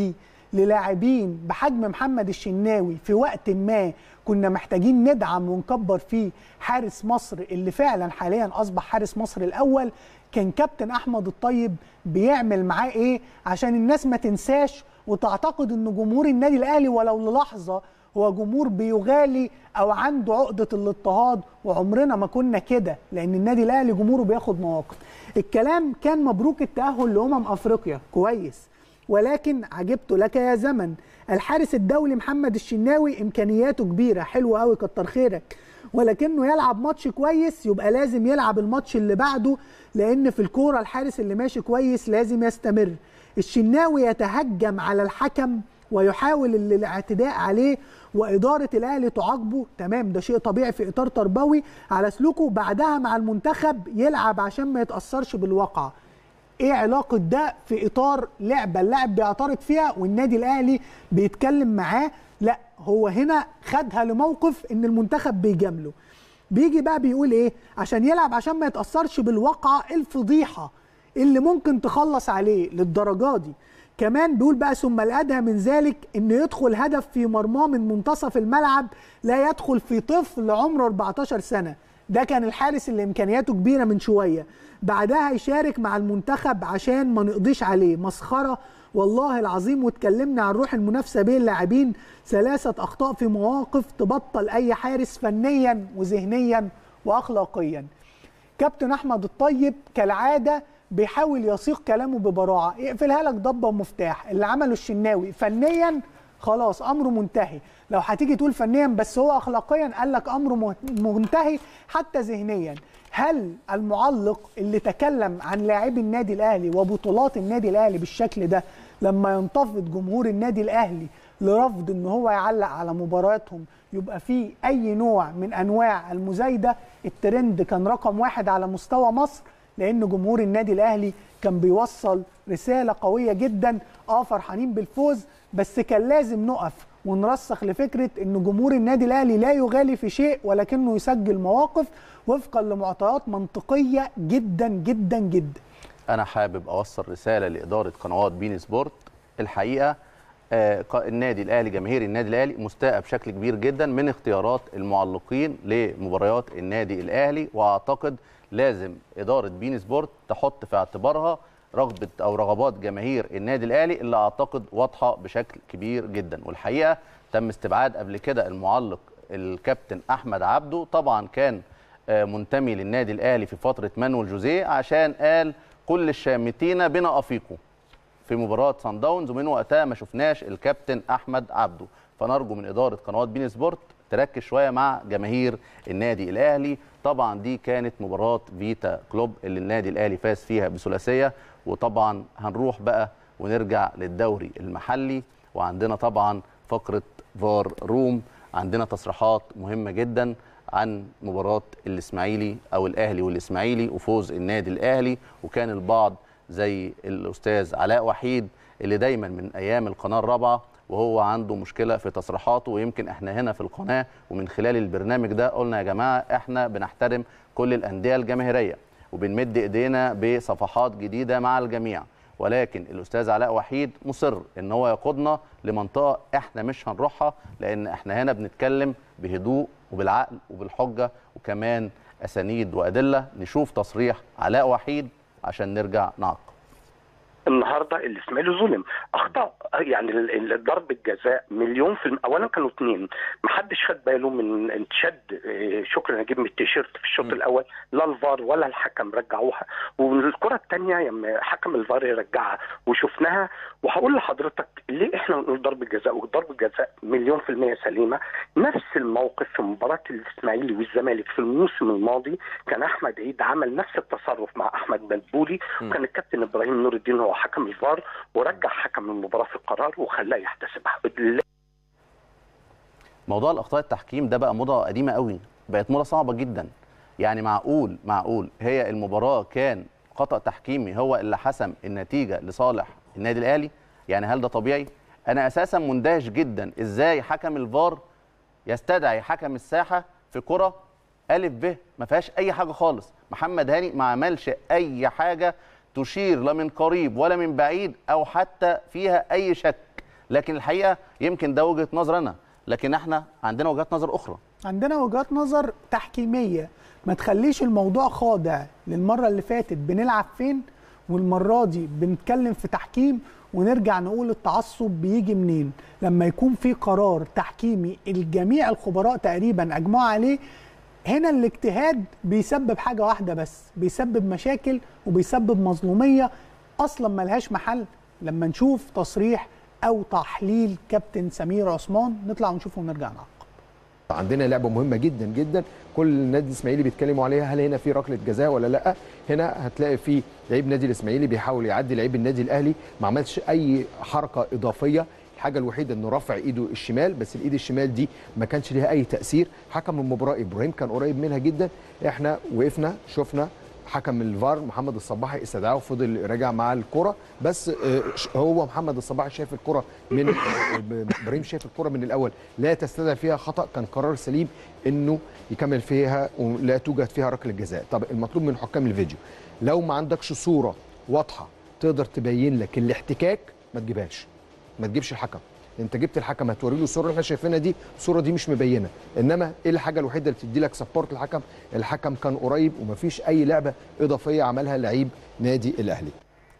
A: للاعبين بحجم محمد الشناوي في وقت ما كنا محتاجين ندعم ونكبر فيه حارس مصر اللي فعلا حاليا اصبح حارس مصر الاول كان كابتن احمد الطيب بيعمل معاه ايه عشان الناس ما تنساش وتعتقد ان جمهور النادي الاهلي ولو للحظه هو جمهور بيغالي او عنده عقده الاضطهاد وعمرنا ما كنا كده لان النادي الاهلي جمهوره بياخد مواقف الكلام كان مبروك التاهل لامم افريقيا كويس ولكن عجبت لك يا زمن الحارس الدولي محمد الشناوي امكانياته كبيره حلوه قوي كتر خيرك ولكنه يلعب ماتش كويس يبقى لازم يلعب الماتش اللي بعده لان في الكوره الحارس اللي ماشي كويس لازم يستمر الشناوي يتهجم على الحكم ويحاول الاعتداء عليه واداره الاهلي تعاقبه تمام ده شيء طبيعي في اطار تربوي على سلوكه بعدها مع المنتخب يلعب عشان ما يتاثرش بالواقع ايه علاقه ده في اطار لعبه اللاعب بيعترض فيها والنادي الاهلي بيتكلم معاه لا هو هنا خدها لموقف ان المنتخب بيجامله بيجي بقى بيقول ايه عشان يلعب عشان ما يتاثرش بالواقعه الفضيحه اللي ممكن تخلص عليه للدرجه دي كمان بيقول بقى ثم الادهى من ذلك انه يدخل هدف في مرماه من منتصف الملعب لا يدخل في طفل عمره 14 سنه ده كان الحارس اللي امكانياته كبيره من شويه بعدها يشارك مع المنتخب عشان ما نقضيش عليه مسخره والله العظيم واتكلمنا عن روح المنافسه بين اللاعبين ثلاثه اخطاء في مواقف تبطل اي حارس فنيا وذهنيا واخلاقيا كابتن احمد الطيب كالعاده بيحاول يسيق كلامه ببراعه يقفلها لك ضبه ومفتاح اللي عمله الشناوي فنيا خلاص امره منتهي لو هتيجي تقول فنيا بس هو اخلاقيا قال لك امره منتهي حتى ذهنيا هل المعلق اللي تكلم عن لاعبي النادي الاهلي وبطولات النادي الاهلي بالشكل ده لما ينتفض جمهور النادي الاهلي لرفض ان هو يعلق على مبارياتهم يبقى في اي نوع من انواع المزايده الترند كان رقم واحد على مستوى مصر لان جمهور النادي الاهلي كان بيوصل رساله قويه جدا اه فرحانين بالفوز بس كان لازم نقف ونرسخ لفكره ان جمهور النادي الاهلي لا يغالي في شيء ولكنه يسجل مواقف وفقا لمعطيات منطقيه جدا جدا جدا.
B: انا حابب اوصل رساله لاداره قنوات بين سبورت الحقيقه آه النادي الاهلي جماهير النادي الاهلي مستاء بشكل كبير جدا من اختيارات المعلقين لمباريات النادي الاهلي واعتقد لازم اداره بين سبورت تحط في اعتبارها رغبه او رغبات جماهير النادي الاهلي اللي اعتقد واضحه بشكل كبير جدا والحقيقه تم استبعاد قبل كده المعلق الكابتن احمد عبده طبعا كان منتمي للنادي الاهلي في فتره مانويل جوزيه عشان قال كل الشامتين بنا افيقوا في مباراه سان داونز ومن وقتها ما شفناش الكابتن احمد عبده فنرجو من اداره قنوات بين سبورت تركز شويه مع جماهير النادي الاهلي طبعا دي كانت مباراه فيتا كلوب اللي النادي الاهلي فاز فيها بثلاثيه وطبعا هنروح بقى ونرجع للدوري المحلي وعندنا طبعا فقره فار روم عندنا تصريحات مهمه جدا عن مباراه الاسماعيلي او الاهلي والاسماعيلي وفوز النادي الاهلي وكان البعض زي الاستاذ علاء وحيد اللي دايما من ايام القناه الرابعه وهو عنده مشكله في تصريحاته ويمكن احنا هنا في القناه ومن خلال البرنامج ده قلنا يا جماعه احنا بنحترم كل الانديه الجماهيريه وبنمد ايدينا بصفحات جديده مع الجميع ولكن الاستاذ علاء وحيد مصر ان هو يقودنا لمنطقه احنا مش هنروحها لان احنا هنا بنتكلم بهدوء وبالعقل وبالحجه وكمان اسانيد وادله نشوف تصريح علاء وحيد عشان نرجع نعقب
E: النهارده الاسماعيلي ظلم اخطاء يعني ضرب الجزاء مليون في الم... اولا كانوا اثنين ما حدش خد باله من انتشاد شكرا نجيب من التيشيرت في الشوط الاول لا الفار ولا الحكم رجعوها والكره الثانيه لما حكم الفار يرجعها وشفناها وهقول لحضرتك ليه احنا بنقول ضرب الجزاء وضرب الجزاء مليون في المية سليمة نفس الموقف في مباراة الإسماعيلي والزمالك في الموسم الماضي كان أحمد عيد عمل نفس التصرف مع أحمد مدبولي وكان الكابتن إبراهيم نور الدين هو حكم الفار ورجع حكم المباراة في القرار وخلاه يحتسبها
B: موضوع الأخطاء التحكيم ده بقى موضة قديمة قوي بقت موضة صعبة جدا يعني معقول معقول هي المباراة كان خطأ تحكيمي هو اللي حسم النتيجة لصالح النادي الأهلي يعني هل ده طبيعي؟ انا اساسا مندهش جدا ازاي حكم الفار يستدعي حكم الساحه في كره الف ب ما فيهاش اي حاجه خالص محمد هاني ما عملش اي حاجه تشير لا من قريب ولا من بعيد او حتى فيها اي شك لكن الحقيقه يمكن ده وجهه نظر انا لكن احنا عندنا وجهات نظر اخرى
A: عندنا وجهات نظر تحكيميه ما تخليش الموضوع خاضع للمره اللي فاتت بنلعب فين والمره دي بنتكلم في تحكيم ونرجع نقول التعصب بيجي منين لما يكون في قرار تحكيمي الجميع الخبراء تقريبا اجمعوا عليه هنا الاجتهاد بيسبب حاجه واحده بس بيسبب مشاكل وبيسبب مظلوميه اصلا ملهاش محل لما نشوف تصريح او تحليل كابتن سمير عثمان نطلع ونشوفه ونرجع نعقب
F: عندنا لعبه مهمه جدا جدا كل النادي الاسماعيلي بيتكلموا عليها هل هنا في ركله جزاء ولا لا هنا هتلاقي في لعيب نادي الاسماعيلي بيحاول يعدي لعيب النادي الاهلي ما عملش اي حركه اضافيه الحاجه الوحيده انه رفع ايده الشمال بس الايد الشمال دي ما كانش ليها اي تاثير حكم المباراه ابراهيم كان قريب منها جدا احنا وقفنا شفنا حكم الفار محمد الصباحي استدعاه وفضل راجع مع الكره بس آه، ش- هو محمد الصباحي شايف الكره من آه، ابراهيم شايف الكره من الاول لا تستدعي فيها خطا كان قرار سليم انه يكمل فيها ولا توجد فيها ركله جزاء طب المطلوب من حكام الفيديو لو ما عندكش صوره واضحه تقدر تبين لك الاحتكاك ما تجيبهاش ما تجيبش الحكم انت جبت الحكم هتوري له الصوره اللي احنا شايفينها دي الصوره دي مش مبينه انما ايه الحاجه الوحيده اللي بتدي لك سبورت الحكم الحكم كان قريب ومفيش اي لعبه اضافيه عملها لعيب نادي الاهلي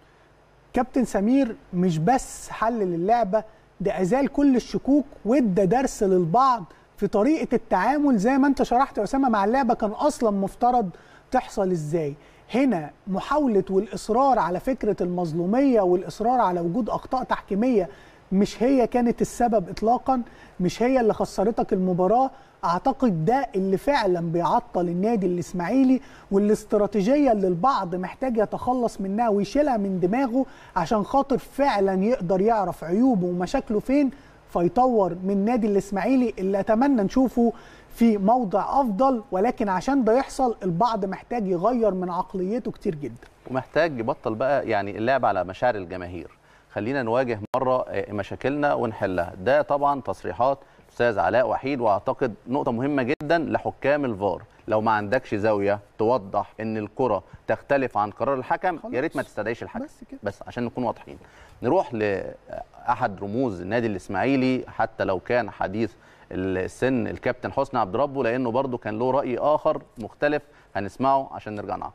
A: كابتن سمير مش بس حلل اللعبه ده ازال كل الشكوك وادى درس للبعض في طريقه التعامل زي ما انت شرحت يا اسامه مع اللعبه كان اصلا مفترض تحصل ازاي هنا محاوله والاصرار على فكره المظلوميه والاصرار على وجود اخطاء تحكيميه مش هي كانت السبب اطلاقا مش هي اللي خسرتك المباراه اعتقد ده اللي فعلا بيعطل النادي الاسماعيلي والاستراتيجيه اللي البعض محتاج يتخلص منها ويشيلها من دماغه عشان خاطر فعلا يقدر يعرف عيوبه ومشاكله فين فيطور من النادي الاسماعيلي اللي اتمنى نشوفه في موضع افضل ولكن عشان ده يحصل البعض محتاج يغير من عقليته كتير جدا
B: ومحتاج يبطل بقى يعني اللعب على مشاعر الجماهير خلينا نواجه مره آه، مشاكلنا ونحلها ده طبعا تصريحات استاذ علاء وحيد واعتقد نقطه مهمه جدا لحكام الفار لو ما عندكش زاويه توضح ان الكره تختلف عن قرار الحكم
A: خلاص.
B: يا ريت ما تستدعيش الحكم
A: بس كده.
B: بس عشان نكون واضحين نروح لاحد رموز النادي الاسماعيلي حتى لو كان حديث السن الكابتن حسني عبد ربه لانه برضه كان له راي اخر مختلف هنسمعه عشان نرجع نعقب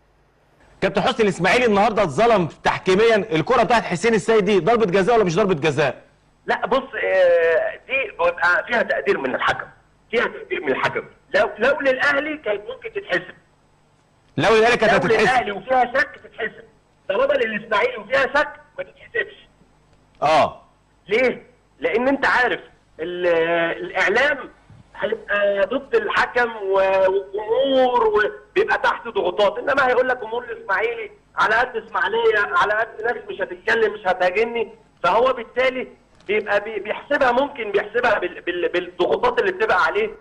C: كابتن حسني الاسماعيلي النهارده اتظلم تحكيميا الكره بتاعت حسين السيد دي ضربه جزاء ولا مش ضربه جزاء
G: لا بص آه، دي بيبقى فيها تقدير من الحكم فيها تقدير من الحكم لو لو للاهلي كانت ممكن تتحسب
C: لو الاهلي كانت
G: لو
C: هتتحسب
G: للاهلي وفيها شك تتحسب طالما للاسماعيلي وفيها شك ما تتحسبش
C: اه
G: ليه؟ لان انت عارف ال- الاعلام هيبقى ضد الحكم و- والجمهور وبيبقى تحت ضغوطات انما هيقول لك جمهور الاسماعيلي على قد اسماعيليه على قد ناس مش هتتكلم مش هتهاجمني فهو بالتالي بيبقى بي- بيحسبها ممكن بيحسبها بال- بال- بالضغوطات اللي بتبقى عليه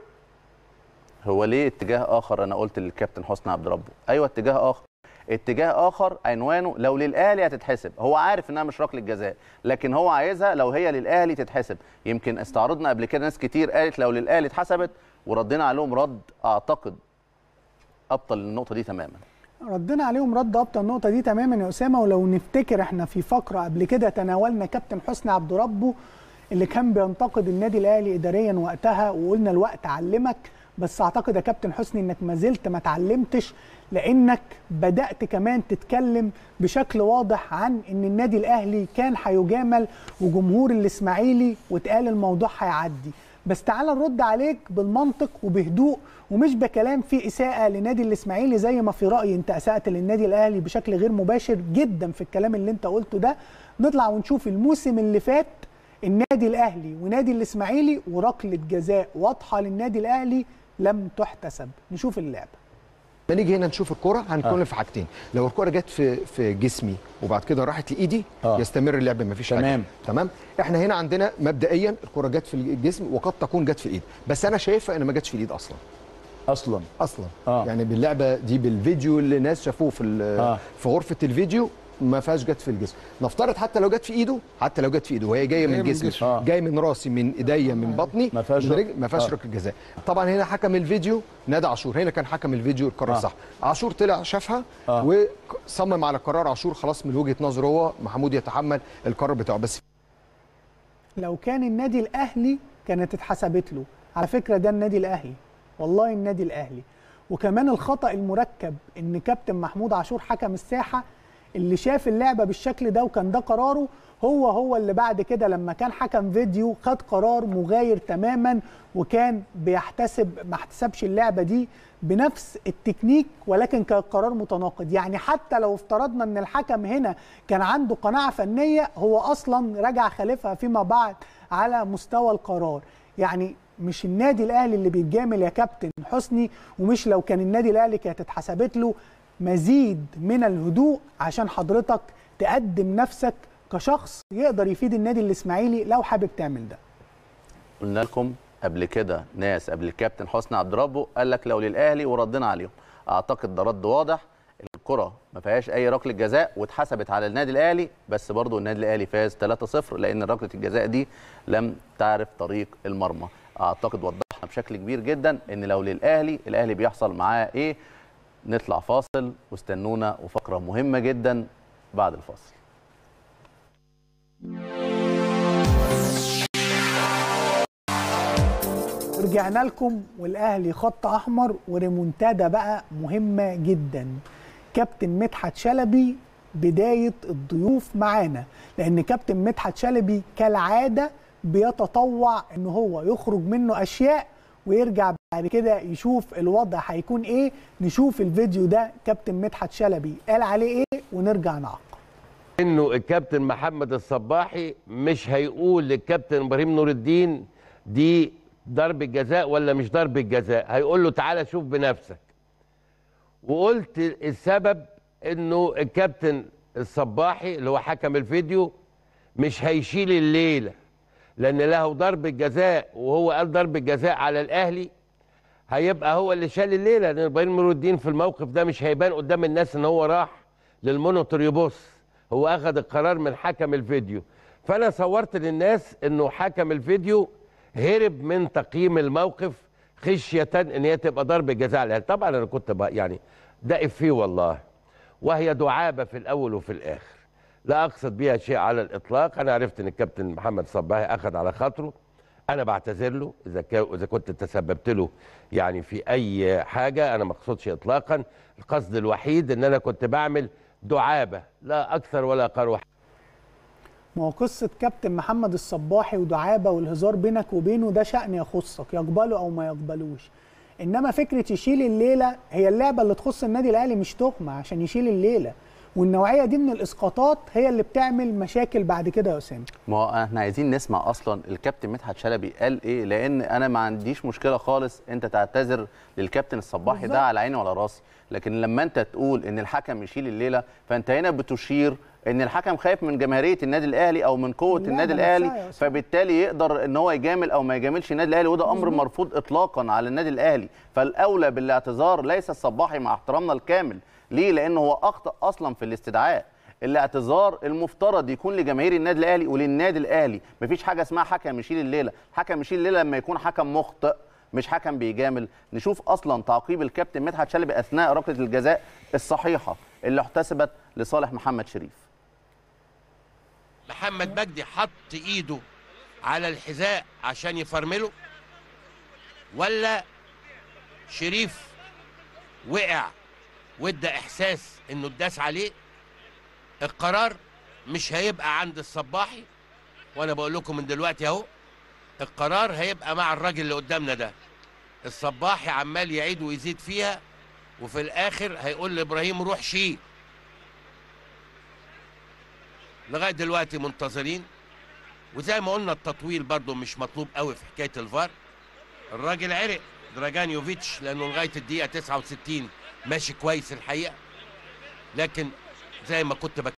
B: هو ليه اتجاه اخر انا قلت للكابتن حسني عبد ربه ايوه اتجاه اخر اتجاه اخر عنوانه لو للاهلي هتتحسب هو عارف انها مش ركله جزاء لكن هو عايزها لو هي للاهلي تتحسب يمكن استعرضنا قبل كده ناس كتير قالت لو للاهلي اتحسبت وردينا عليهم رد اعتقد ابطل النقطه دي تماما
A: ردنا عليهم رد ابطا النقطه دي تماما يا اسامه ولو نفتكر احنا في فقره قبل كده تناولنا كابتن حسني عبد ربه اللي كان بينتقد النادي الاهلي اداريا وقتها وقلنا الوقت علمك بس اعتقد يا كابتن حسني انك ما زلت ما اتعلمتش لانك بدات كمان تتكلم بشكل واضح عن ان النادي الاهلي كان هيجامل وجمهور الاسماعيلي واتقال الموضوع هيعدي بس تعال نرد عليك بالمنطق وبهدوء ومش بكلام فيه اساءه لنادي الاسماعيلي زي ما في رايي انت اسات للنادي الاهلي بشكل غير مباشر جدا في الكلام اللي انت قلته ده نطلع ونشوف الموسم اللي فات النادي الاهلي ونادي الاسماعيلي وركله جزاء واضحه للنادي الاهلي لم تحتسب نشوف اللعبه
F: لما نيجي هنا نشوف الكرة هنتكلم في حاجتين لو الكرة جت في في جسمي وبعد كده راحت لايدي
H: آه.
F: يستمر اللعب مفيش
H: تمام.
F: حاجة. تمام احنا هنا عندنا مبدئيا الكرة جت في الجسم وقد تكون جت في الايد بس انا شايفها ان ما جتش في الايد اصلا
H: اصلا
F: اصلا
H: آه.
F: يعني باللعبه دي بالفيديو اللي الناس شافوه في ال-
H: آه.
F: في غرفه الفيديو ما فيهاش جت في الجسم نفترض حتى لو جت في ايده حتى لو جت في ايده وهي جايه من جسمي
H: آه.
F: جاي من راسي من ايديا من بطني
H: ما فيهاش
F: من
H: رك-
F: رجل- ما فيهاش
H: آه.
F: ركله جزاء طبعا هنا حكم الفيديو نادى عاشور هنا كان حكم الفيديو القرار
H: آه.
F: صح عاشور طلع شافها
H: آه.
F: وصمم على قرار عاشور خلاص من وجهه نظره هو محمود يتحمل القرار بتاعه بس
A: لو كان النادي الاهلي كانت اتحسبت له على فكره ده النادي الاهلي والله النادي الاهلي وكمان الخطا المركب ان كابتن محمود عاشور حكم الساحه اللي شاف اللعبه بالشكل ده وكان ده قراره هو هو اللي بعد كده لما كان حكم فيديو خد قرار مغاير تماما وكان بيحتسب ما احتسبش اللعبه دي بنفس التكنيك ولكن كان قرار متناقض يعني حتى لو افترضنا ان الحكم هنا كان عنده قناعه فنيه هو اصلا رجع خالفها فيما بعد على مستوى القرار يعني مش النادي الاهلي اللي بيتجامل يا كابتن حسني ومش لو كان النادي الاهلي كانت اتحسبت له مزيد من الهدوء عشان حضرتك تقدم نفسك كشخص يقدر يفيد النادي الاسماعيلي لو حابب تعمل ده
B: قلنا لكم قبل كده ناس قبل الكابتن حسني عبد ربه قال لك لو للاهلي وردنا عليهم اعتقد ده رد واضح الكره ما فيهاش اي ركله جزاء واتحسبت على النادي الاهلي بس برضه النادي الاهلي فاز 3-0 لان ركله الجزاء دي لم تعرف طريق المرمى اعتقد وضحنا بشكل كبير جدا ان لو للاهلي الاهلي بيحصل معاه ايه نطلع فاصل واستنونا وفقره مهمه جدا بعد الفاصل
A: رجعنا لكم والاهلي خط احمر وريمونتادا بقى مهمه جدا كابتن مدحت شلبي بدايه الضيوف معانا لان كابتن مدحت شلبي كالعاده بيتطوع ان هو يخرج منه اشياء ويرجع بعد كده يشوف الوضع هيكون ايه نشوف الفيديو ده كابتن مدحت شلبي قال عليه ايه ونرجع نعقب
H: انه الكابتن محمد الصباحي مش هيقول للكابتن ابراهيم نور الدين دي ضربة جزاء ولا مش ضربة جزاء هيقول له تعالى شوف بنفسك وقلت السبب انه الكابتن الصباحي اللي هو حكم الفيديو مش هيشيل الليله لان له ضربة جزاء وهو قال ضربة جزاء على الاهلي هيبقى هو اللي شال الليله لان ابراهيم نور الدين في الموقف ده مش هيبان قدام الناس ان هو راح للمونيتور يبص هو اخذ القرار من حكم الفيديو فانا صورت للناس انه حكم الفيديو هرب من تقييم الموقف خشيه ان هي تبقى ضربه جزاء على الأهلي. طبعا انا كنت بقى يعني ده افيه والله وهي دعابه في الاول وفي الاخر لا اقصد بيها شيء على الاطلاق انا عرفت ان الكابتن محمد صباحي اخذ على خاطره انا بعتذر له اذا كا- اذا كنت تسببت له يعني في اي حاجه انا ما اقصدش اطلاقا القصد الوحيد ان انا كنت بعمل دعابه لا اكثر ولا اقل
A: ما هو قصة كابتن محمد الصباحي ودعابة والهزار بينك وبينه ده شأن يخصك يقبله أو ما يقبلوش إنما فكرة يشيل الليلة هي اللعبة اللي تخص النادي الأهلي مش تهمة عشان يشيل الليلة والنوعية دي من الإسقاطات هي اللي بتعمل مشاكل بعد كده يا أسامة
B: ما هو احنا عايزين نسمع اصلا الكابتن مدحت شلبي قال ايه لان انا ما عنديش مشكله خالص انت تعتذر للكابتن الصباحي
A: بالظبط.
B: ده على عيني وعلى راسي لكن لما انت تقول ان الحكم يشيل الليله فانت هنا بتشير ان الحكم خايف من جماهيريه النادي الاهلي او من قوه
A: اللعبة
B: النادي
A: نفسها يا
B: الاهلي
A: أسامة.
B: فبالتالي يقدر ان هو يجامل او ما يجاملش النادي الاهلي وده امر مرفوض اطلاقا على النادي الاهلي فالاولى بالاعتذار ليس الصباحي مع احترامنا الكامل ليه لان هو اخطا اصلا في الاستدعاء الاعتذار المفترض يكون لجماهير النادي الاهلي وللنادي الاهلي مفيش حاجه اسمها حكم يشيل الليله حكم يشيل الليله لما يكون حكم مخطئ مش حكم بيجامل نشوف اصلا تعقيب الكابتن مدحت شلبي اثناء ركله الجزاء الصحيحه اللي احتسبت لصالح محمد شريف
I: محمد مجدي حط ايده على الحذاء عشان يفرمله ولا شريف وقع وادى احساس انه اتداس عليه القرار مش هيبقى عند الصباحي وانا بقول لكم من دلوقتي اهو القرار هيبقى مع الراجل اللي قدامنا ده الصباحي عمال يعيد ويزيد فيها وفي الاخر هيقول لابراهيم روح شيل لغايه دلوقتي منتظرين وزي ما قلنا التطويل برضو مش مطلوب قوي في حكايه الفار الراجل عرق دراجان يوفيتش لانه لغايه الدقيقه 69 ماشي كويس الحقيقه لكن زي ما كنت بك